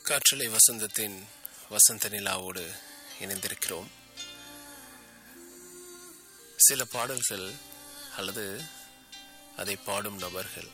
காற்றலை வசந்தத்தின் வசந்த நிலாவோடு இணைந்திருக்கிறோம் சில பாடல்கள் அல்லது அதை பாடும் நபர்கள்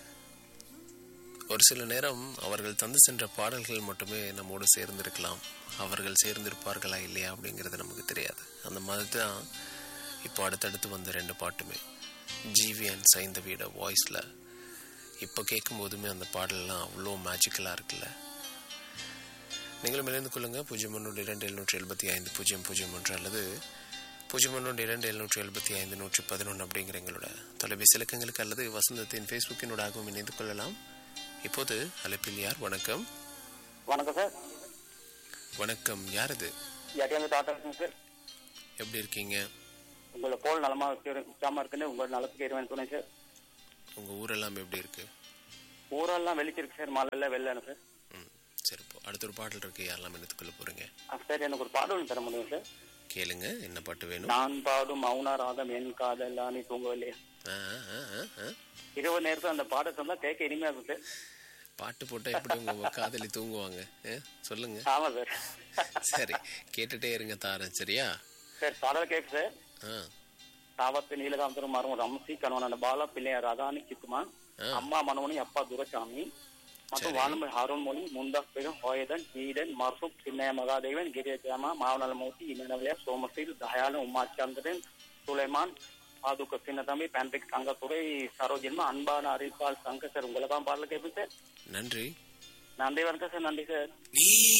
ஒரு சில நேரம் அவர்கள் தந்து சென்ற பாடல்கள் மட்டுமே நம்மோடு சேர்ந்திருக்கலாம் அவர்கள் சேர்ந்திருப்பார்களா இல்லையா அப்படிங்கிறது நமக்கு தெரியாது அந்த மாதிரி தான் இப்போ அடுத்தடுத்து வந்த ரெண்டு பாட்டுமே ஜிவி அண்ட் சைந்தவியோட வாய்ஸில் இப்போ கேட்கும் போதுமே அந்த பாடல்லாம் அவ்வளோ மேஜிக்கலாக இருக்குல்ல நீங்களும் இணைந்து கொள்ளுங்க பூஜ்ஜியம் ஒன்று இரண்டு எழுநூற்றி எழுபத்தி ஐந்து பூஜ்ஜியம் பூஜ்ஜியம் ஒன்று அல்லது பூஜ்ஜியம் ஒன்று இரண்டு எழுநூற்றி எழுபத்தி ஐந்து நூற்றி பதினொன்று அப்படிங்கிற எங்களோட தொலைபேசி இலக்கங்களுக்கு அல்லது வசந்தத்தின் ஃபேஸ்புக்கினூடாகவும் இணைந்து கொள்ளலாம் இப்போது அழைப்பில் யார் வணக்கம் வணக்கம் சார் வணக்கம் யார் இது யார்ட்டையாவது டாட்டா இருக்குங்க சார் எப்படி இருக்கீங்க உங்களை போல் நலமா வச்சாம இருக்குன்னு உங்களோட நலத்துக்கு இருவேன் சொன்னேன் சார் உங்கள் ஊரெல்லாம் எப்படி இருக்கு ஊரெல்லாம் வெளிச்சிருக்கு சார் மழை எல்லாம் வெள்ளம் சார் ம் சரி இப்போ அடுத்த ஒரு பாடல் இருக்கு யாரெல்லாம் எடுத்துக்கொள்ள போறீங்க ஆ, சார் எனக்கு ஒரு பாடம் ஒன்று தர முடியும் சார் கேளுங்க என்ன பாட்டு வேணும் நான் பாடும் மௌன ராகம் என் காதல் நீ தூங்கவில்லையா ஆ, ஆ, ஆ, ஆ. இரவு நேரத்தில் அந்த பாடத்தை தான் கேட்க இனிமையா இருக்கும் சார் பாட்டு போட்டா எப்படி உங்க காதலி தூங்குவாங்க ஆ, சொல்லுங்க ஆமா சார் சரி கேட்டுட்டே இருங்க தாரன் சரியா சார் பாடல் கேட்கு சார் ஆ தாவத்து நீலகாந்தரம் மரம் ரம்சி கணவனான பாலா பிள்ளையார் ராதானி சித்துமா ஆ. அம்மா மனோனி அப்பா துரசாமி மற்றும் வானம்பல் ஹாரோன் மொழி முந்தாஸ் பெரும் ஹோயதன் ஈடன் மர்சூப் சின்னைய மகாதேவன் கிரியஜாமா மாவனலமூர்த்தி இமனவலியா சோமசீல் தயாளன் உமாச்சந்திரன் சுலைமான் பாதுக சின்னதம்பி பேண்ட்ரிக் சங்கத்துறை சரோஜன்மா அன்பான அறிவிப்பால் சங்க சார் உங்களை தான் பாடல கேட்பேன் சார் நன்றி நன்றி வணக்கம் சார் நன்றி சார் நீ